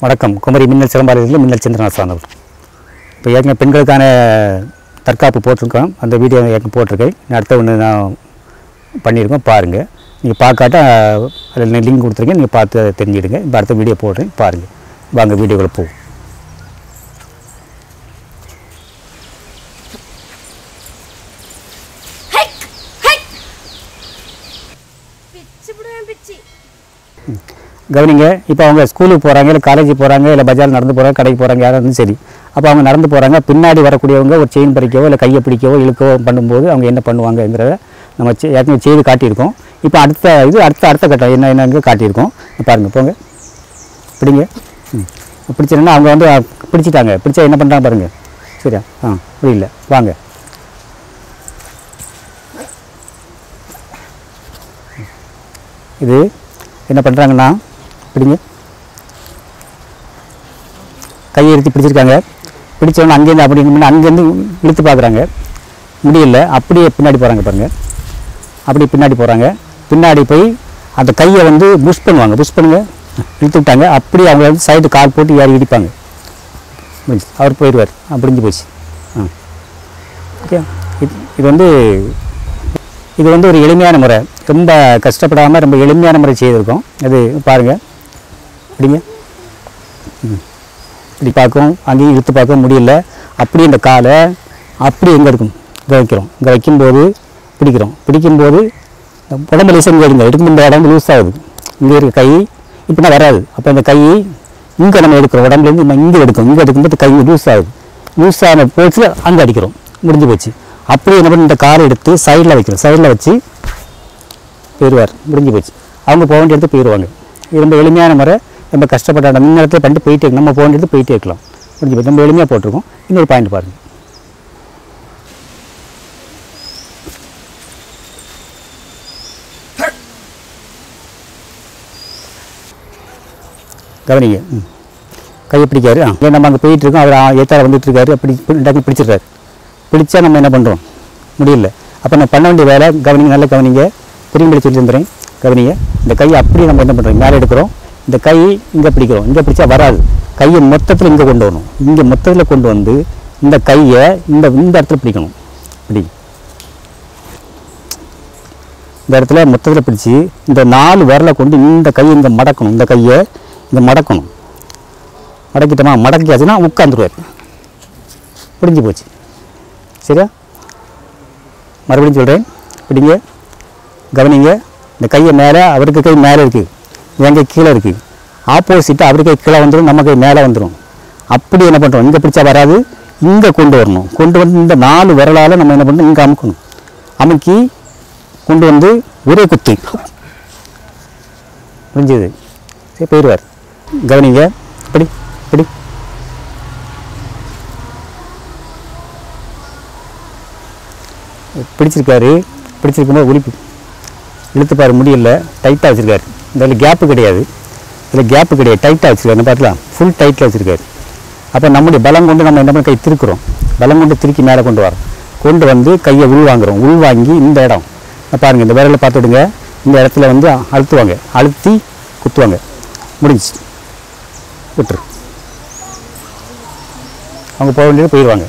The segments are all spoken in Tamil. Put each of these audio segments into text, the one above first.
வணக்கம் குமரி மின்னல் சிலம்பாளையத்தில் மின்னல் சந்திரநாத் சார்ந்தவர் இப்போ ஏற்கனவே பெண்களுக்கான தற்காப்பு போட்டிருக்கோம் அந்த வீடியோ ஏற்கனவே போட்டிருக்கேன் நான் அடுத்த ஒன்று நான் பண்ணியிருக்கோம் பாருங்கள் நீங்கள் பார்க்காட்டா அதில் லிங்க் கொடுத்துருக்கேன் நீங்கள் பார்த்து தெரிஞ்சுடுங்க இப்போ அடுத்த வீடியோ போடுறேன் பாருங்கள் வாங்க வீடியோக்குள்ளே போவோம் பிச்சு புடுவேன் பிச்சு கவனிங்க இப்போ அவங்க ஸ்கூலுக்கு போகிறாங்க இல்லை காலேஜ் போகிறாங்க இல்லை பஜார் நடந்து போகிறாங்க கடைக்கு போகிறாங்க யாராக இருந்தாலும் சரி அப்போ அவங்க நடந்து போகிறாங்க பின்னாடி வரக்கூடியவங்க ஒரு செயின் பறிக்கவோ இல்லை கையை பிடிக்கவோ இழுக்கவோ பண்ணும்போது அவங்க என்ன பண்ணுவாங்கங்கிறத நம்ம செ- ஏற்கனவே செய்து காட்டியிருக்கோம் இப்போ அடுத்த இது அடுத்த அடுத்த கட்டம் என்ன என்னங்க காட்டியிருக்கோம் பாருங்கள் போங்க பிடிங்க ம் பிடிச்சிருந்தா அவங்க வந்து அஹ், பிடிச்சிட்டாங்க பிடிச்சா என்ன பண்ணுறாங்க பாருங்கள் சரியா ஆ புரியல வாங்க இது என்ன பண்ணுறாங்கன்னா பிடிங்க கையை எடுத்து பிடிச்சிருக்காங்க பிடிச்சவொன்னே அங்கேருந்து அப்படி முன்ன அங்கேருந்து இழுத்து பார்க்குறாங்க முடியல அப்படியே பின்னாடி போகிறாங்க பாருங்கள் அப்படியே பின்னாடி போகிறாங்க பின்னாடி போய் அந்த கையை வந்து புஷ் பண்ணுவாங்க புஷ் பண்ணுங்க இழுத்து விட்டாங்க அப்படியே அவங்க வந்து சைடு கால் போட்டு ஏறி இடிப்பாங்க முடிஞ்சு அவர் போயிடுவார் முடிஞ்சு போச்சு ஆ ஓகே இது இது வந்து இது வந்து ஒரு எளிமையான முறை ரொம்ப கஷ்டப்படாமல் ரொம்ப எளிமையான முறை செய்திருக்கோம் அது பாருங்கள் அப்படிங்க ம். இப்படி பார்க்கவும் அங்கேயும் இழுத்து பார்க்கவும் முடியல அப்படியே இந்த காலை அப்படி எங்கே இருக்கும் இங்கே வைக்கிறோம் இங்கே வைக்கும்போது பிடிக்கிறோம் பிடிக்கும்போது உடம்பு லேசாக இங்கே எடுங்க எடுக்கும் இந்த இடம் லூஸ் ஆகுது இங்கே இருக்க கை இப்படின்னா வராது அப்போ இந்த கை இங்கே நம்ம எடுக்கிறோம் உடம்புலேருந்து நம்ம இங்கே எடுக்கும் இங்கே எடுக்கும்போது கை லூஸ் ஆகுது லூஸ் ஆன போச்சில் அங்கே அடிக்கிறோம் முடிஞ்சு போச்சு அப்படியே என்ன பண்ணி இந்த காரை எடுத்து சைடில் வைக்கிறோம் சைடில் வச்சு போயிடுவார் முடிஞ்சு போச்சு அவங்க போக வேண்டிய இடத்துக்கு போயிடுவாங்க இது ரொம்ப எளிமையான முறை ரொம்ப கஷ்டப்பட்ட இடம் இந்த இடத்துல பண்ணிட்டு போயிட்டே இருக்கலாம் நம்ம போக வேண்டிய இடத்துக்கு போயிட்டே இருக்கலாம் முடிஞ்சு போச்சு ரொம்ப எளிமையாக போட்டிருக்கோம் இன்னொரு பாயிண்ட் பாருங்கள் கவனிங்க ம் கையை பிடிக்காரு ஆ ஏன் நம்ம அங்கே போயிட்டு இருக்கோம் அவர் ஏத்தால வந்துட்டு இருக்காரு அப்படி டக்கு பிடிச்சிடுறாரு பிடிச்சா நம்ம என்ன பண்ணுறோம் முடியல அப்போ நம்ம பண்ண வேண்டிய வேலை கவனிங்க நல்லா கவனிங்க திரும்பி சொல்லி தந்துடுறேன் கவனிங்க இந்த கையை அப்படியே நம்ம என்ன பண்ணுறோம் மேலே எடுக்கிறோம் இந்த கை இங்கே பிடிக்கிறோம் இங்கே பிடிச்சா வராது கையை மொத்தத்தில் இங்கே கொண்டு வரணும் இங்கே மொத்தத்தில் கொண்டு வந்து இந்த கையை இந்த இந்த இடத்துல பிடிக்கணும் இப்படி இந்த இடத்துல மொத்தத்தில் பிடிச்சி இந்த நாலு விரலை கொண்டு இந்த கையை இங்கே மடக்கணும் இந்த கையை இங்கே மடக்கணும் மடக்கிட்டோமா மடக்கியாச்சுன்னா உட்காந்துருவார் பிடிஞ்சு போச்சு சரியா மறுபடியும் சொல்கிறேன் பிடிங்க கவனிங்க இந்த கையை மேலே அவருக்கு கை மேலே இருக்குது என் கை கீழே இருக்குது ஆப்போசிட்டாக அவருக்கு கை கீழே வந்துடும் நம்ம கை மேலே வந்துடும் அப்படி என்ன பண்ணுறோம் இங்கே பிடிச்சா வராது இங்கே கொண்டு வரணும் கொண்டு வந்து இந்த நாலு விரலால் நம்ம என்ன பண்ணணும் இங்கே அமுக்கணும் அமுக்கி கொண்டு வந்து ஒரே குத்து முடிஞ்சது சரி போயிடுவார் கவனிங்க இப்படி இப்படி பிடிச்சிருக்காரு பிடிச்சிருக்கும்போது உளிப்பு இழுத்து பாரு முடியல டைட்டாக வச்சுருக்காரு இதில் கேப்பு கிடையாது இதில் கேப்பு கிடையாது டைட்டாக வச்சுருக்காரு என்ன பார்க்கலாம் ஃபுல் டைட்டில் வச்சுருக்காரு அப்போ நம்முடைய பலம் கொண்டு நம்ம என்ன பண்ண கை திருக்குறோம் பலம் கொண்டு திருக்கி மேலே கொண்டு வரோம் கொண்டு வந்து கையை உள் வாங்குறோம் உள் வாங்கி இந்த இடம் இங்க பாருங்க இந்த விரலை பார்த்துடுங்க இந்த இடத்துல வந்து அழுத்துவாங்க அழுத்தி குத்துவாங்க முடிஞ்சிச்சு விட்டுரு அவங்க போக வேண்டியது போயிடுவாங்க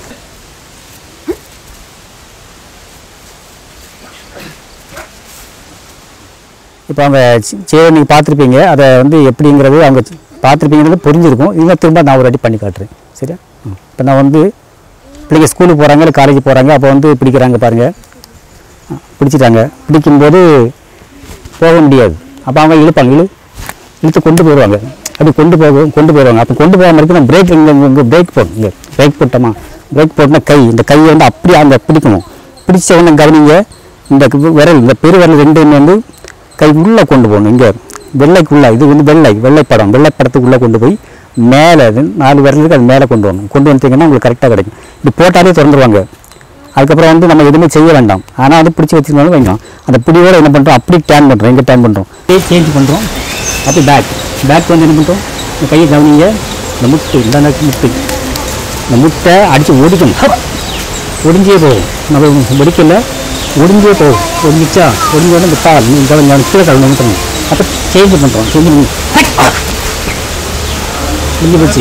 இப்போ அவங்க செய்ய நீங்கள் பார்த்துருப்பீங்க அதை வந்து எப்படிங்கிறது அவங்க பார்த்துருப்பீங்கிறது புரிஞ்சிருக்கும் இதை திரும்ப நான் ஒரு வாட்டி பண்ணி காட்டுறேன் சரியா இப்போ நான் வந்து பிள்ளைங்க ஸ்கூலுக்கு போகிறாங்க இல்லை காலேஜ் போகிறாங்க அப்போ வந்து பிடிக்கிறாங்க பாருங்கள் பிடிச்சிட்டாங்க பிடிக்கும்போது போக முடியாது அப்போ அவங்க இழுப்பாங்க இழு இழுத்து கொண்டு போயிடுவாங்க அப்படி கொண்டு போக கொண்டு போயிடுவாங்க அப்போ கொண்டு போகாமல் இருக்கு நம்ம பிரேக் இங்கே இங்கே பிரேக் போடணும் இங்கே பிரேக் போட்டோமா பிரேக் போட்டோம்னா கை இந்த கையை வந்து அப்படியே அங்கே பிடிக்கணும் பிடிச்ச உடனே கவனிங்க இந்த விரல் இந்த பெரு விரல் ரெண்டையுமே வந்து கை உள்ளே கொண்டு போகணும் இங்கே வெள்ளைக்குள்ளே இது வந்து வெள்ளை வெள்ளைப்படம் வெள்ளைப்படத்துக்குள்ளே கொண்டு போய் மேலே நாலு விரலுக்கு அது மேலே கொண்டு வரணும் கொண்டு வந்துட்டீங்கன்னா உங்களுக்கு கரெக்டாக கிடைக்கும் இப்படி போட்டாலே திறந்துருவாங்க அதுக்கப்புறம் வந்து நம்ம எதுவுமே செய்ய வேண்டாம் ஆனால் வந்து பிடிச்சி வச்சுருந்தாலும் வைக்கலாம் அந்த பிடியோடு என்ன பண்ணுறோம் அப்படி டேன் பண்ணுறோம் எங்கே டேன் பண்ணுறோம் சேஞ்ச் பண்ணுறோம் அப்படி பேக் பேக் வந்து என்ன பண்ணுறோம் இந்த கையை கவனிங்க இந்த முட்டு இந்த நேரத்து முட்டு இந்த முட்டை அடித்து ஒடிக்கணும் ஹப்! ஒடிஞ்சே போகும் நம்ம ஒடிக்கல ஒடிஞ்சே போகும் ஒடிஞ்சிச்சா ஒடிஞ்ச உடனே இந்த கால் இந்த கவனி கீழே கால் நிமிட்டணும் அப்போ சேஞ்ச் பண்ணுறோம் சேஞ்ச் பண்ணி முடிஞ்சு போச்சு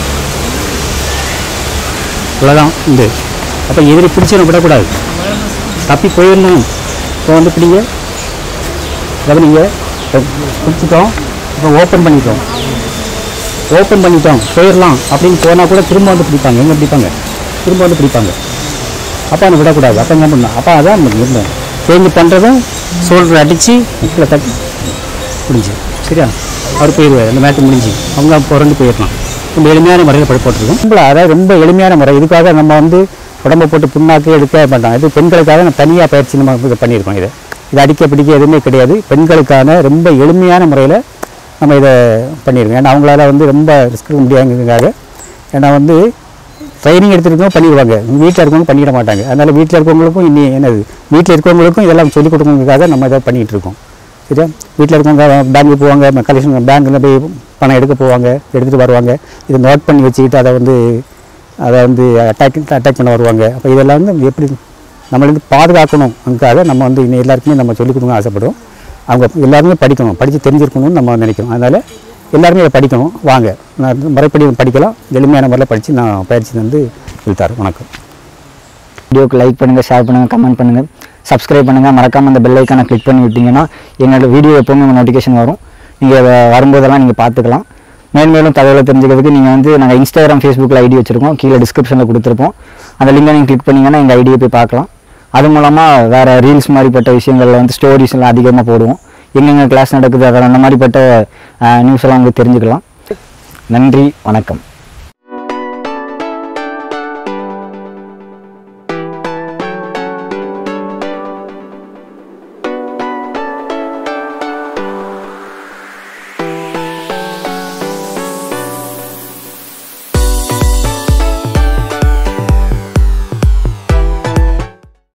அவ்வளோதான் இந்த அப்போ எதிரி பிடிச்சிடும் விடக்கூடாது தப்பி போயிடணும் இப்போ வந்து பிடிங்க கவனிங்க இப்போ பிடிச்சிட்டோம் இப்போ ஓப்பன் பண்ணிட்டோம் ஓப்பன் பண்ணிட்டோம் போயிடலாம் அப்படின்னு போனால் கூட திரும்ப வந்து பிடிப்பாங்க எங்கே பிடிப்பாங்க திரும்ப வந்து பிடிப்பாங்க அப்போ அதை விடக்கூடாது அப்போ என்ன பண்ணணும் அப்போ அதான் இருந்தோம் சேஞ்ச் பண்ணுறதும் சோல்டர் அடித்து கீழே தட்டி முடிஞ்சு சரியா அவர் போயிடுவார் அந்த மேட்ச் முடிஞ்சு அவங்க புரண்டு போயிடலாம் ரொம்ப எளிமையான முறையில் படி போட்டிருக்கோம் ரொம்ப அதாவது ரொம்ப எளிமையான முறை இதுக்காக நம்ம வந்து உடம்பை போட்டு புண்ணாக்கு எடுக்க மாட்டோம் இது பெண்களுக்காக நம்ம தனியாக பயிற்சி நம்ம இது பண்ணியிருக்கோம் இதை இது அடிக்க பிடிக்க எதுவுமே கிடையாது பெண்களுக்கான ரொம்ப எளிமையான முறையில் நம்ம இதை பண்ணியிருக்கோம் ஏன்னா அவங்களால வந்து ரொம்ப ரிஸ்க் எடுக்க முடியாதுங்கிறதுக்காக ஏன்னா வந்து ட்ரைனிங் எடுத்துருக்கவங்க பண்ணிடுவாங்க வீட்டில் இருக்கவங்க பண்ணிட மாட்டாங்க அதனால் வீட்டில் இருக்கவங்களுக்கும் இன்னி என்னது வீட்டில் இருக்கவங்களுக்கும் இதெல்லாம் சொல்லிக் கொடுக்கறதுக்காக நம்ம இதை பண்ணிகிட்டு இருக்கோம் சரியா வீட்டில் இருக்கவங்க பேங்க்கு போவாங்க கலெக்ஷன் பேங்க்கில் போய் பணம் எடுக்க போவாங்க எடுத்துகிட்டு வருவாங்க இதை நோட் பண்ணி வச்சுக்கிட்டு அதை வந்து அதை வந்து அட்டாக் அட்டாக் பண்ண வருவாங்க அப்போ இதெல்லாம் வந்து எப்படி நம்மளை வந்து பாதுகாக்கணும் அதுக்காக நம்ம வந்து இன்னும் எல்லாருக்குமே நம்ம சொல்லிக் கொடுக்க ஆசைப்படுவோம் அவங்க எல்லாருமே படிக்கணும் படித்து தெரிஞ்சிருக்கணும்னு நம்ம நினைக்கிறோம் அதனால் எல்லாருமே இதை படிக்கணும் வாங்க நான் முறைப்படி படிக்கலாம் எளிமையான முறையில் படித்து நான் பயிற்சி வந்து சொல்லித்தாரேன் வணக்கம் வீடியோக்கு லைக் பண்ணுங்கள் ஷேர் பண்ணுங்கள் கமெண்ட் பண்ணுங்கள் சப்ஸ்கிரைப் பண்ணுங்கள் மறக்காமல் அந்த பெல் ஐக்கானை கிளிக் பண்ணி விட்டீங்கன்னா என்னோட வீடியோ எப்போவுமே நோட்டிஃபிகேஷன் வரும் நீங்கள் வரும்போதெல்லாம் நீங்கள் பார்த்துக்கலாம் மேலும் மேலும் தகவலை தெரிஞ்சுக்கிறதுக்கு நீங்கள் வந்து நாங்கள் இன்ஸ்டாகிராம் ஃபேஸ்புக்கில் ஐடி வச்சுருக்கோம் கீழே டிஸ்கிரிப்ஷனில் கொடுத்துருப்போம் அந்த லிங்கை நீங்கள் கிளிக் பண்ணிங்கன்னா எங்கள் ஐடியை போய் பார்க்கலாம் அது மூலமாக வேறு ரீல்ஸ் மாதிரிப்பட்ட விஷயங்களில் வந்து ஸ்டோரிஸ் எல்லாம் அதிகமாக போடுவோம் எங்கெங்கே கிளாஸ் நடக்குது அதில் அந்த மாதிரிப்பட்ட நியூஸ் எல்லாம் உங்களுக்கு தெரிஞ்சுக்கலாம் நன்றி வணக்கம்